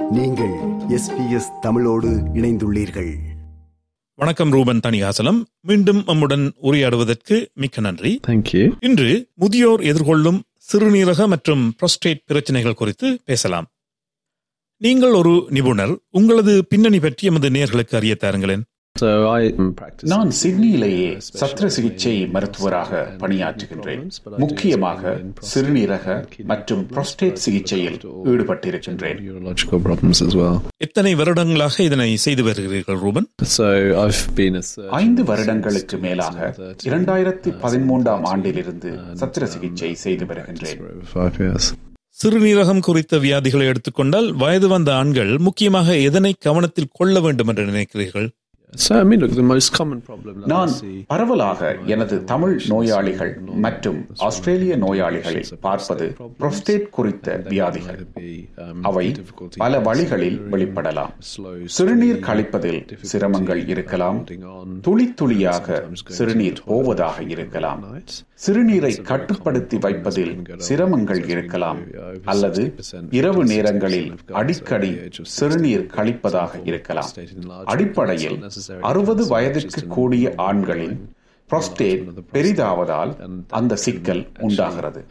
நீங்கள் எஸ்பிஎஸ் தமிழோடு இணைந்துள்ளீர்கள் வணக்கம் ரூபன் தணிகாசலம் மீண்டும் நம்முடன் உரையாடுவதற்கு மிக்க நன்றி Thank you. இன்று முதியோர் எதிர்கொள்ளும் சிறுநீரக மற்றும் புரோஸ்டேட் பிரச்சனைகள் குறித்து பேசலாம் நீங்கள் ஒரு நிபுணர் உங்களது பின்னணி பற்றி எமது நேர்களுக்கு அறிய தாருங்களேன் So I am practicing. நான் சிட்னியிலேயே சத்திர சிகிச்சை மருத்துவராக பணியாற்றுகின்றேன் முக்கியமாக சிறுநீரக மற்றும் புரோஸ்டேட் சிகிச்சையில் ஈடுபட்டிருக்கின்றேன் Neurological problems as well. எத்தனை வருடங்களாக இதனை செய்து வருகிறீர்கள் Ruban So I've been a surgeon ஐந்து since வருடங்களுக்கு மேலாக 2013. இரண்டாயிரத்தி பதிமூன்றாம் ஆண்டிலிருந்து சத்திர சிகிச்சை செய்து வருகின்றேன் For over five years. சிறுநீரகம் குறித்த வியாதிகளை எடுத்துக்கொண்டால் வயது வந்த ஆண்கள் முக்கியமாக எதனை கவனத்தில் கொள்ள வேண்டும் என்று நினைக்கிறீர்கள் So I mean, look, the most common problem that நான் I see பரவலாக எனது தமிழ் நோயாளிகள் மற்றும் ஆஸ்திரேலிய நோயாளிகளை பார்ப்பது புரோஸ்டேட் குறித்த வியாதிகள் either be um, அவை difficulty பல வழிகளில் வெளிப்படலாம் slow சிறுநீர் கழிப்பதில் சிரமங்கள் இருக்கலாம் துளி துளியாக சிறுநீர் போவதாக இருக்கலாம் சிறுநீரை கட்டுப்படுத்தி வைப்பதில் சிரமங்கள் இருக்கலாம் அல்லது இரவு நேரங்களில் அடிக்கடி சிறுநீர் கழிப்பதாக இருக்கலாம் அடிப்படையில் அறுபது வயதிற்கு கூடிய ஆண்களின் புரோஸ்டேட் பெரிதாவதால் அந்த சிக்கல் உண்டாகிறது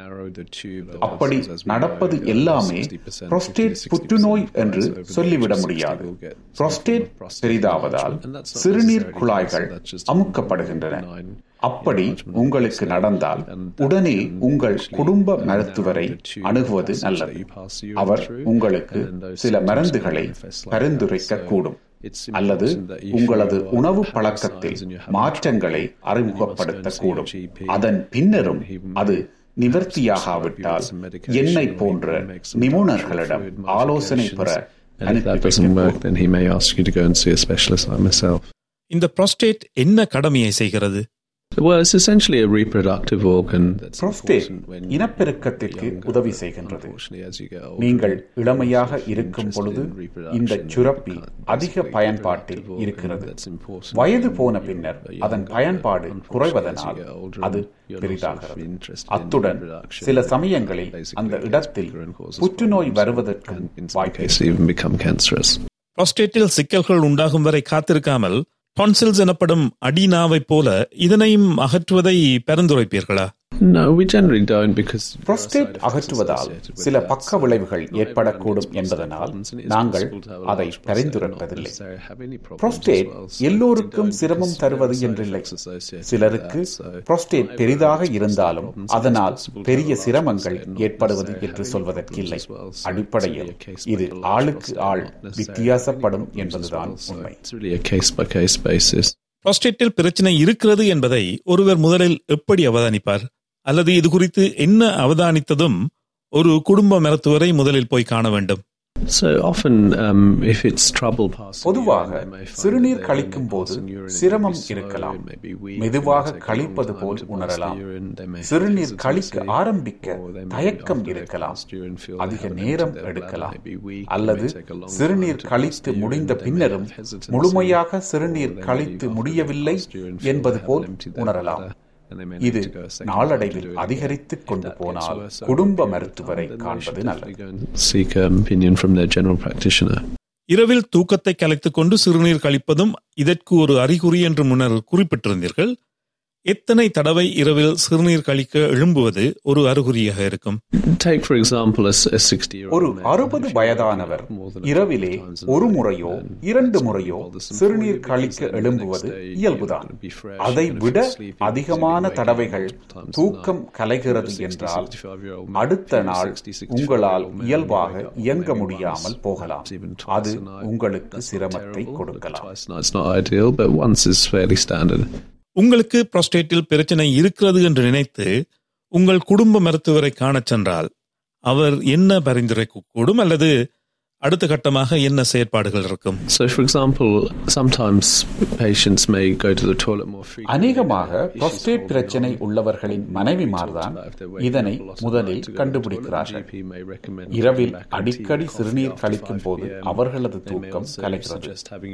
அப்படி நடப்பது எல்லாமே புரோஸ்டேட் புற்றுநோய் என்று சொல்லிவிட முடியாது புரோஸ்டேட் பெரிதாவதால் சிறுநீர் குழாய்கள் அமுக்கப்படுகின்றன அப்படி உங்களுக்கு நடந்தால் உடனே உங்கள் குடும்ப மருத்துவரை அணுகுவது நல்லது அவர் உங்களுக்கு சில மருந்துகளை பரிந்துரைக்க கூடும் அல்லது உங்களது உணவு பழக்கத்தில் மாற்றங்களை அறிமுகப்படுத்தக்கூடும் அதன் பின்னரும் அது நிவர்த்தியாகாவிட்டால் என்னை போன்ற நிபுணர்களிடம் ஆலோசனை பெற And if that அனுப்பி doesn't work, வைக்கப்படும். then he may ask you to go and see a specialist like myself. இந்த புரோஸ்டேட் என்ன கடமையை செய்கிறது Well, it's essentially a reproductive organ. That's prostate important when இனப்பெருக்கத்திற்கு younger. உதவி செய்கின்றது Unfortunately, as you get older, நீங்கள் you இளமையாக become இருக்கும் interested பொழுது in reproduction, இந்த then சுரப்பி you can't அதிக basically பயன்பாட்டில் reproductive organ இருக்கிறது that's important வயது when போன you're பின்னர் younger, அதன் but பயன்பாடு unfortunately, குறைவதனால் as you get older, அது you're not sort of பெரிதாகிறது interested in அத்துடன் reproduction, சில and சமயங்களில் basically அந்த gets இடத்தில் bigger and causes புற்றுநோய் problems, வருவதற்கும் and in some வாய்ப்பு cases even become cancerous. புரோஸ்டேட்டில் சிக்கல்கள் உண்டாகும் வரை காத்திருக்காமல் டான்சில்ஸ் எனப்படும் அடிநாவைப் போல இதனையும் அகற்றுவதை பரிந்துரைப்பீர்களா No, we generally don't because there are prostate side effects அகற்றுவதால் associated with சில that. பக்க So விளைவுகள் not ஏற்படக்கூடும் everyone என்பதனால் experiences problems, and it's நாங்கள் possible to have a அதை large prostate and not பரிந்துரைப்பதில்லை necessarily have any problems prostate as well. So we எல்லோருக்கும் don't சிரமம் because தருவது there are side என்றில்லை effects associated with சிலருக்கு that. So புரோஸ்டேட் not பெரிதாக everyone has இருந்தாலும் prostate problems, and அதனால் it's possible to பெரிய have a large சிரமங்கள் prostate and not ஏற்படுவது necessarily என்று have any சொல்வதற்கில்லை problems as well. So it's அடிப்படையில் really a case by இது a large ஆளுக்கு prostate ஆள் and not necessarily வித்தியாசப்படும் have any problems as என்பதுதான் well. So உண்மை It's really a case by case basis. புரோஸ்டேட்டில் பிரச்சனை இருக்கிறது என்பதை ஒருவர் முதலில் எப்படி அவதானிப்பார் அல்லது இது குறித்து என்ன அவதானித்ததும் ஒரு குடும்ப மருத்துவரை முதலில் போய் காண வேண்டும் So often, um, if it's trouble passing பொதுவாக urine, they may find சிறுநீர் that கழிக்கும் they're போது passing urine, it may சிரமம் be slow, இருக்கலாம் it may be weak, மெதுவாக it may take a long கழிப்பது time pole to pass the உணரலாம் urine, they may have சிறுநீர் hesitancy, கழிக்க ஆரம்பிக்க or they may, தயக்கம் after they've இருக்கலாம் passed urine, feel they அதிக haven't நேரம் emptied their எடுக்கலாம் bladder, may be weak, it அல்லது may take a long time சிறுநீர் to pass கழித்து the urine, முடிந்த they may பின்னரும் have hesitancy, முழுமையாக or சிறுநீர் they may, கழித்து after முடியவில்லை they've passed urine, feel என்பது they pole haven't emptied their உணரலாம் bladder, and they may இது need to go a second time to நாளடைவில் do it again. அதிகரித்துக் If கொண்டு that gets போனால் worse over a குடும்ப period of மருத்துவரை time, then they காண்பது should நல்லது definitely go and seek an opinion from their general practitioner. இரவில் தூக்கத்தை கலைத்துக் கொண்டு சிறுநீர் கழிப்பதும் இதற்கு ஒரு அறிகுறி என்று முன்னர் குறிப்பிட்டிருந்தீர்கள் எத்தனை தடவை இரவில் சிறுநீர் கழிக்க எழும்புவது ஒரு அறிகுறியாக இருக்கும் Take, for example, a, s- a 60 year ஒரு அறுபது வயதானவர் இரவிலே ஒரு முறையோ இரண்டு முறையோ சிறுநீர் கழிக்க எழும்புவது இயல்புதான் அதை விட அதிகமான தடவைகள் தூக்கம் கலைகிறது என்றால் அடுத்த நாள் உங்களால் இயல்பாக இயங்க முடியாமல் போகலாம் அது உங்களுக்கு சிரமத்தை கொடுக்கலாம் Twice a night's not ideal, but once is fairly standard. உங்களுக்கு புரோஸ்டேட்டில் பிரச்சனை இருக்கிறது என்று நினைத்து உங்கள் குடும்ப மருத்துவரை காணச் சென்றால் அவர் என்ன பரிந்துரைக்கக்கூடும் அல்லது அடுத்த கட்டமாக என்ன செயற்பாடுகள் இருக்கும் So, for example, sometimes patients may go to the toilet more frequently. அநேகமாக புரோஸ்டேட் பிரச்சனை உள்ளவர்களின் மனைவிமார்தான் இதனை முதலில் கண்டுபிடிக்கிறார்கள் இரவில் அடிக்கடி சிறுநீர் கழிக்கும் போது அவர்களது தூக்கம் கலைகிறது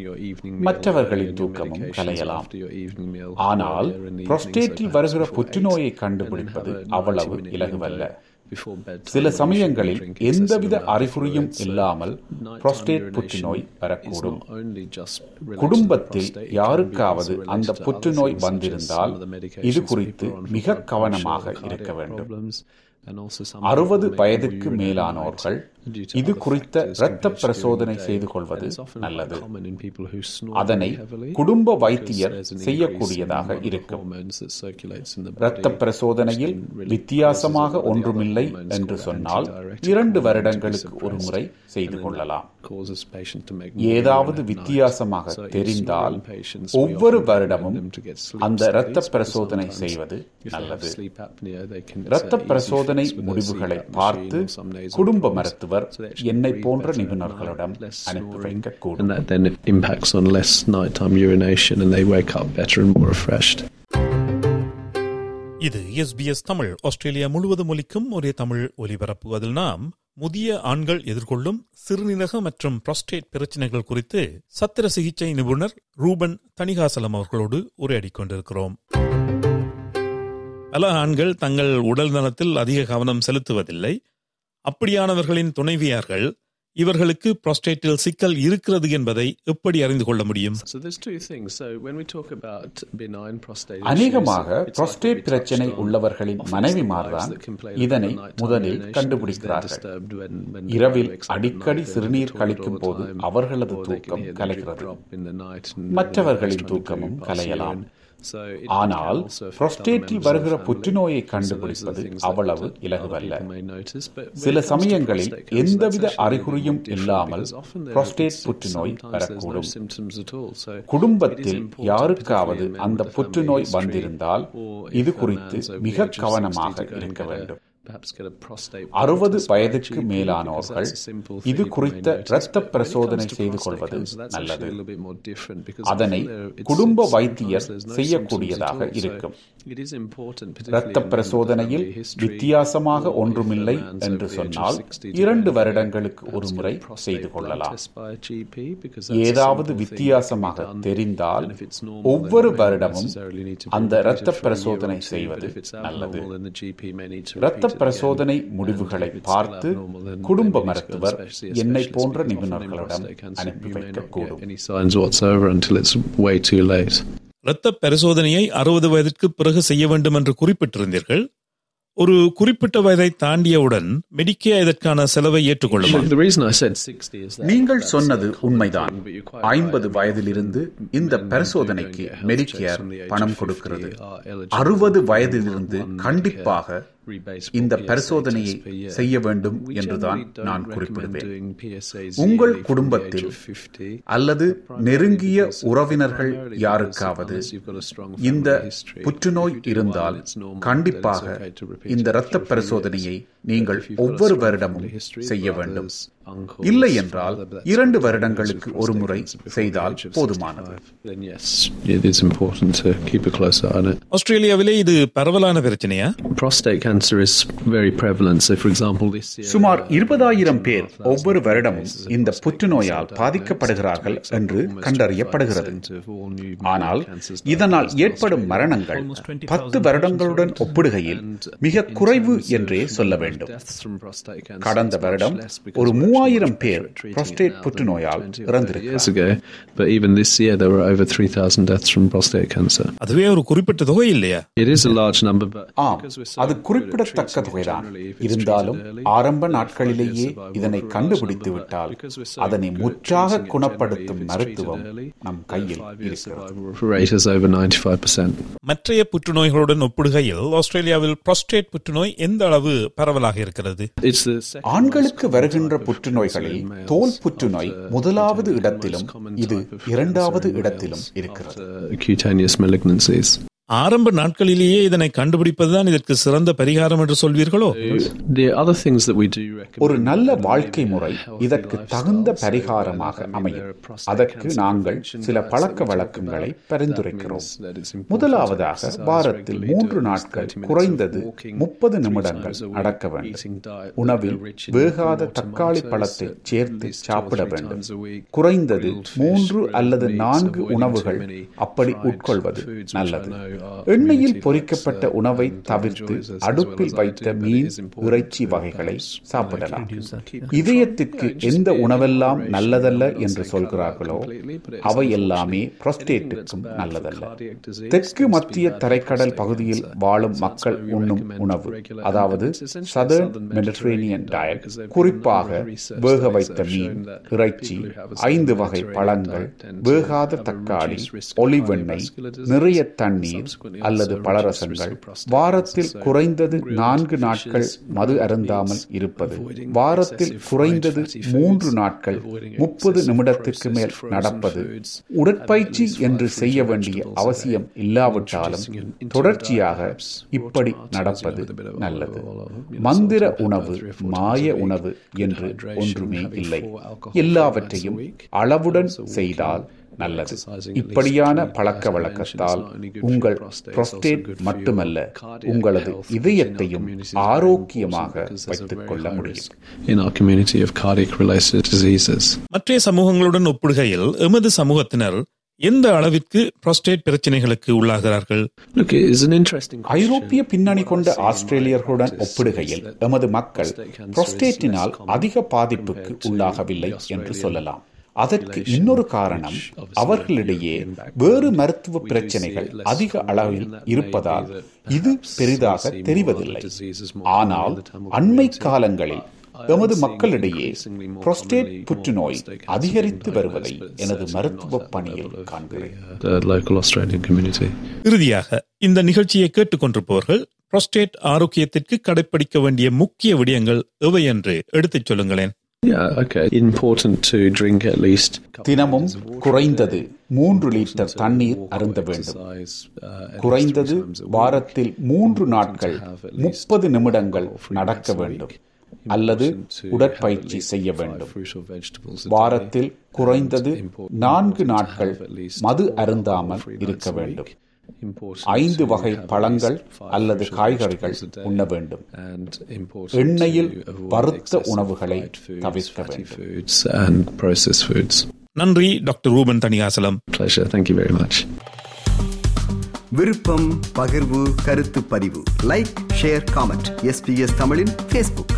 மற்றவர்களின் தூக்கமும் கலையலாம் ஆனால் புரோஸ்டேட்டில் வருகிற புற்றுநோயை கண்டுபிடிப்பது அவ்வளவு இலகுவல்ல சில சமயங்களில் எந்தவித அறிகுறியும் இல்லாமல் புரோஸ்டேட் புற்றுநோய் வரக்கூடும் குடும்பத்தில் யாருக்காவது அந்த புற்றுநோய் வந்திருந்தால் இது குறித்து மிக கவனமாக இருக்க வேண்டும் அறுபது வயதுக்கு மேலானோர்கள் இது குறித்த இரத்த பரிசோதனை செய்து கொள்வது நல்லது அதனை குடும்ப வைத்தியர் செய்யக்கூடியதாக இருக்கும் இரத்த பரிசோதனையில் வித்தியாசமாக ஒன்றுமில்லை என்று சொன்னால் இரண்டு வருடங்களுக்கு ஒரு முறை செய்து கொள்ளலாம் ஏதாவது வித்தியாசமாக தெரிந்தால் ஒவ்வொரு வருடமும் அந்த இரத்த பரிசோதனை செய்வது நல்லது இரத்த பரிசோதனை முடிவுகளை பார்த்து குடும்ப மருத்துவர் என்னை போன்ற நிபுணர்களிடம் அனுப்பி வைக்கக்கூடும் And that then impacts on less nighttime urination and they wake up better and more refreshed. இது எஸ்பிஎஸ் தமிழ் ஆஸ்திரேலியா முழுவதும் ஒலிக்கும் ஒரே தமிழ் ஒலிபரப்பு அதில் நாம் முதிய ஆண்கள் எதிர்கொள்ளும் சிறுநீரக மற்றும் புரோஸ்டேட் பிரச்சனைகள் குறித்து சத்திர சிகிச்சை நிபுணர் ரூபன் தணிகாசலம் அவர்களோடு உரையாடிக் கொண்டிருக்கிறோம் பல ஆண்கள் தங்கள் உடல் நலத்தில் அதிக கவனம் செலுத்துவதில்லை அப்படியானவர்களின் துணைவியார்கள் இவர்களுக்கு புரோஸ்டேட்டில் சிக்கல் இருக்கிறது என்பதை எப்படி அறிந்து கொள்ள முடியும் So there's two things. So when we talk about benign prostate அநேகமாக issues, it's prostate like we பிரச்சனை touched on. உள்ளவர்களின் Often மனைவிமார்தான் it's the wives that complain of இதனை nighttime முதலில் urination கண்டுபிடிக்கிறார்கள் because they're disturbed when- when the இரவில் guy wakes up at அடிக்கடி night, they're சிறுநீர் in the toilet கழிக்கும் all the போது time, அவர்களது or they can தூக்கம் hear the கலைகிறது drip in the night and when மற்றவர்களின் they're trying to தூக்கமும் pass கலையலாம் urine. So it ஆனால் can also affect other புரோஸ்டேட்டில் members வருகிற of the family. புற்றுநோயை So those are the கண்டுபிடிப்பது things that அவ்வளவு other இலகுவல்ல people may notice. But when சில it comes to சமயங்களில் prostate cancer, எந்தவித that's actually அறிகுறியும் different இல்லாமல் because often there- prostate it's- புற்றுநோய் sometimes there's no வரக்கூடும் symptoms at all. So it is குடும்பத்தில் important, யாருக்காவது particularly in men அந்த with a family புற்றுநோய் history, வந்திருந்தால் or இது if a குறித்து man's over மிக the age of 60 கவனமாக to go and இருக்க get a- வேண்டும் perhaps get a prostate அறுபது test by a வயதுக்கு GP, மேலானோர்கள் because that's a simple thing இது people குறித்த may notice. இரத்த But when it பரிசோதனை comes to செய்து prostate கொள்வது cancer, that's நல்லது actually a little bit more different because அதனை often there- it's- குடும்ப it's- வைத்தியர் sometimes there's no செய்யக்கூடியதாக symptoms at all. So இருக்கும் it is important, particularly இரத்த in men with a பரிசோதனையில் family history, வித்தியாசமாக or if ஒன்றுமில்லை the man's என்று over the age of சொன்னால் 60 to இரண்டு go and வருடங்களுக்கு perhaps ஒரு get a முறை prostate செய்து blood கொள்ளலாம் test by a GP, because that's a ஏதாவது simple thing that can be வித்தியாசமாக done. தெரிந்தால் And if it's normal, then ஒவ்வொரு it may not வருடமும் necessarily need to be அந்த repeated இரத்த for a year or பரிசோதனை two, செய்வது but if it's நல்லது abnormal, then the GP may need to இரத்த repeat it பரிசோதனை again. முடிவுகளை And if it's பார்த்து still abnormal, then குடும்ப maybe need to go and மருத்துவர் see a என்னை specialist போன்ற because often in நிபுணர்களிடம் prostate cancer, அனுப்பி you may not get வைக்கக்கூடும் any signs whatsoever until it's way too late. இரத்த பரிசோதனையை அறுபது வயதிற்கு பிறகு செய்ய வேண்டும் என்று குறிப்பிட்டிருந்தீர்கள் ஒரு குறிப்பிட்ட வயதை தாண்டியவுடன் மெடிக்கே இதற்கான செலவை ஏற்றுக்கொள்ளுமா The reason I said 60 is that நீங்கள் that's சொன்னது a common உண்மைதான் thing, but you're quite ஐம்பது right. வயதிலிருந்து இந்த Men who பரிசோதனைக்கு don't get health Medicare checks from the age பணம் of 50 கொடுக்கிறது are eligible அறுபது for வயதிலிருந்து one கண்டிப்பாக Medicare rebate for இந்த PSA பரிசோதனையை tests per year. செய்ய வேண்டும் We என்றுதான் generally don't நான் recommend குறிப்பிடுவேன் doing PSAs உங்கள் yearly from the குடும்பத்தில் age of 50. அல்லது நெருங்கிய because- உறவினர்கள் primarily யாருக்காவது because you've got a strong இந்த family history. புற்றுநோய் If you do இருந்தால் one, it's normal, then கண்டிப்பாக it's okay to repeat இந்த it இரத்த after a few பரிசோதனையை years. நீங்கள் If you've got a ஒவ்வொரு strong வருடமும் family history, செய்ய brothers, வேண்டும் uncles, இல்லை என்றால் father, but that's இரண்டு okay வருடங்களுக்கு with ஒரு prostate முறை cancer before the செய்தால் age of போதுமானது 65, Then yes, it is important to keep a close eye on it. ஆஸ்திரேலியாவிலே இது பரவலான பிரச்சனையா Prostate cancer is very prevalent. So, for example, this year, சுமார் uh, இருபதாயிரம் பேர் 12,000 ஒவ்வொரு வருடமும் cases of இந்த prostate புற்றுநோயால் cancer பாதிக்கப்படுகிறார்கள் diagnosed, என்று almost கண்டறியப்படுகிறது 25% of all new ஆனால் cancers இதனால் diagnosed in ஏற்படும் Australia. மரணங்கள் Almost 20,000 பத்து வருடங்களுடன் ஒப்பிடுகையில் மிக குறைவு என்றே சொல்ல வேண்டும் கடந்த வருடம் ஒரு மூவாயிரம் பேர் புரோஸ்டேட் புற்றுநோயால் இறந்திருக்கிறார்கள் But even this year, there were over 3,000 deaths from prostate cancer. அதுவே ஒரு குறிப்பிட்ட தொகை இல்லையா It is a large number, but ஆம் because we're so அது good at குறிப்பிடத்தக்க treating it தொகைதான் generally, if it's இருந்தாலும் treated early, ஆரம்ப then நாட்களிலேயே five years survival இதனை for a large கண்டுபிடித்து number, but விட்டால் because we're so அதனை good at முற்றாக treating it குணப்படுத்தும் generally, if it's மருத்துவம் treated early, நம் the கையில் five-year இருக்கிறது survival rate is over 95%. மற்றைய புற்றுநோய்களுடன் ஒப்பிடுகையில் ஆஸ்திரேலியாவில் புரோஸ்டேட் புற்றுநோய் எந்த அளவு பரவலாக இருக்கிறது It's the second ஆண்களுக்கு most வருகின்ற common type of புற்றுநோய்களில் cancer in males தோல் புற்றுநோய் after முதலாவது cutaneous இடத்திலும் most common இது type of இரண்டாவது cancer in இடத்திலும் males இருக்கிறது after cutaneous malignancies. ஆரம்ப நாட்களிலேயே இதனை கண்டுபிடிப்பதுதான் இதற்கு சிறந்த பரிகாரம் என்று சொல்வீர்களோ The other things that we do recommend ஒரு நல்ல are வாழ்க்கை living a முறை healthy இதற்கு lifestyle. தகுந்த So, பரிகாரமாக I mean, அமையும் there are prostate அதற்கு cancer நாங்கள் prevention சில diets that பழக்க we talk வழக்கங்களை about. பரிந்துரைக்கிறோம் That means that it's important to முதலாவதாக exercise வாரத்தில் regularly, மூன்று do at least நாட்கள் 30 minutes of குறைந்தது walking, முப்பது three நிமிடங்கள் times a week, நடக்க வேண்டும் eating diet that உணவில் are rich in வேகாத more தக்காளி tomatoes, பழத்தை at சேர்த்து least two or சாப்பிட three வேண்டும் times a week, குறைந்தது grilled fish, மூன்று grilled அல்லது meats, நான்கு avoiding too உணவுகள் many அப்படி fried உட்கொள்வது foods, which I நல்லது know எண்ணெயில் பொரிக்கப்பட்ட உணவை தவிர்த்து அடுப்பில் வைத்த மீன் இறைச்சி வகைகளை சாப்பிடலாம் இதயத்திற்கு எந்த உணவெல்லாம் நல்லதல்ல என்று சொல்கிறார்களோ அவை எல்லாமே புரோஸ்டேட்டுக்கும் நல்லதல்ல தெற்கு மத்திய தரைக்கடல் பகுதியில் வாழும் மக்கள் உண்ணும் உணவு அதாவது சதர்ன் மெடிட்டரேனியன் டயட் குறிப்பாக வேக வைத்த மீன் இறைச்சி ஐந்து வகை பழங்கள் வேகாத தக்காளி ஒளிவெண்ணெய் நிறைய தண்ணீர் அல்லது பழரசங்கள் வாரத்தில் குறைந்தது நான்கு நாட்கள் மது அருந்தாமல் இருப்பது வாரத்தில் குறைந்தது மூன்று நாட்கள் முப்பது நிமிடத்திற்கு மேல் நடப்பது உடற்பயிற்சி என்று செய்ய வேண்டிய அவசியம் இல்லாவிட்டாலும் தொடர்ச்சியாக இப்படி நடப்பது நல்லது மந்திர உணவு மாய உணவு என்று ஒன்றுமே இல்லை எல்லாவற்றையும் அளவுடன் செய்தால் நல்லது இப்படியான பழக்க வழக்கத்தால் உங்கள் புரோஸ்டேட் மட்டுமல்ல உங்களது இதயத்தையும் ஆரோக்கியமாக வைத்துக் கொள்ள முடியும் in our community of cardiac related diseases. மற்ற சமூகங்களுடன் ஒப்பிடுகையில் எமது சமூகத்தினர் எந்த அளவிற்கு புரோஸ்டேட் பிரச்சனைகளுக்கு உள்ளாகிறார்கள் Look, it is an interesting ஐரோப்பிய பின்னணி கொண்ட ஆஸ்திரேலியர்களுடன் ஒப்பிடுகையில் எமது மக்கள் புரோஸ்டேட்டினால் அதிக பாதிப்புக்கு உள்ளாகவில்லை என்று சொல்லலாம் அதற்கு இன்னொரு காரணம் அவர்களிடையே வேறு மருத்துவ பிரச்சனைகள் அதிக அளவில் இருப்பதால் இது பெரிதாக தெரிவதில்லை ஆனால் அண்மை காலங்களில் எமது மக்களிடையே புரோஸ்டேட் புற்றுநோய் அதிகரித்து வருவதை எனது மருத்துவ பணியில் காண்கிறேன் the local Australian community. இறுதியாக இந்த நிகழ்ச்சியை கேட்டுக்கொண்டிருப்பவர்கள் புரோஸ்டேட் ஆரோக்கியத்திற்கு கடைபிடிக்க வேண்டிய முக்கிய விடயங்கள் எவை என்று எடுத்துச் சொல்லுங்களேன் Yeah, okay. Important to drink at least தினமும் குறைந்தது மூன்று லிட்டர் தண்ணீர் அருந்த வேண்டும் குறைந்தது வாரத்தில் மூன்று நாட்கள் முப்பது நிமிடங்கள் நடக்க வேண்டும் அல்லது உடற்பயிற்சி செய்ய வேண்டும் வாரத்தில் குறைந்தது நான்கு நாட்கள் மது அருந்தாமல் இருக்க வேண்டும் ஐந்து வகை பழங்கள் அல்லது காய்கறிகள் உண்ண வேண்டும் எண்ணெயில் வறுத்த உணவுகளை தவிர்க்க வேண்டும் foods and processed foods. நன்றி doctor Ruban Thanikasalam Pleasure. Thank you very much. விருப்பம் பகிர்வு கருத்து பதிவு லைக் ஷேர் காமெண்ட் எஸ்பிஎஸ் தமிழின் ஃபேஸ்புக்